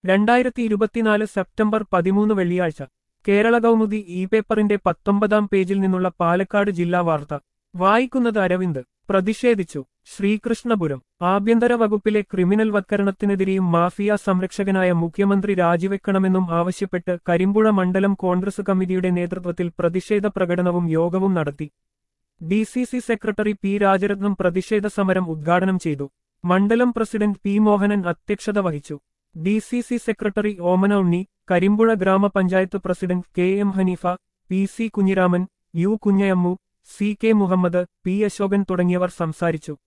രണ്ടായിരത്തി ഇരുപത്തിനാല് സെപ്റ്റംബർ പതിമൂന്ന് വെള്ളിയാഴ്ച കേരള കൗമുദി ഇ പേപ്പറിന്റെ പത്തൊമ്പതാം പേജിൽ നിന്നുള്ള പാലക്കാട് ജില്ലാ വാർത്ത വായിക്കുന്നത് അരവിന്ദ് പ്രതിഷേധിച്ചു ശ്രീകൃഷ്ണപുരം ആഭ്യന്തര വകുപ്പിലെ ക്രിമിനൽ വത്കരണത്തിനെതിരെയും മാഫിയ സംരക്ഷകനായ മുഖ്യമന്ത്രി രാജിവെക്കണമെന്നും ആവശ്യപ്പെട്ട് കരിമ്പുഴ മണ്ഡലം കോൺഗ്രസ് കമ്മിറ്റിയുടെ നേതൃത്വത്തിൽ പ്രതിഷേധ പ്രകടനവും യോഗവും നടത്തി D C C secretary P Rajaratnam പ്രതിഷേധ സമരം ഉദ്ഘാടനം ചെയ്തു മണ്ഡലം പ്രസിഡന്റ് പി മോഹനൻ അധ്യക്ഷത വഹിച്ചു D C C secretary Omana Unni Karimpuzha ഗ്രാമപഞ്ചായത്ത് president K M Haneefa P C Kunhiraman U Kunhayammu C K Muhammad P Ashokan തുടങ്ങിയവർ സംസാരിച്ചു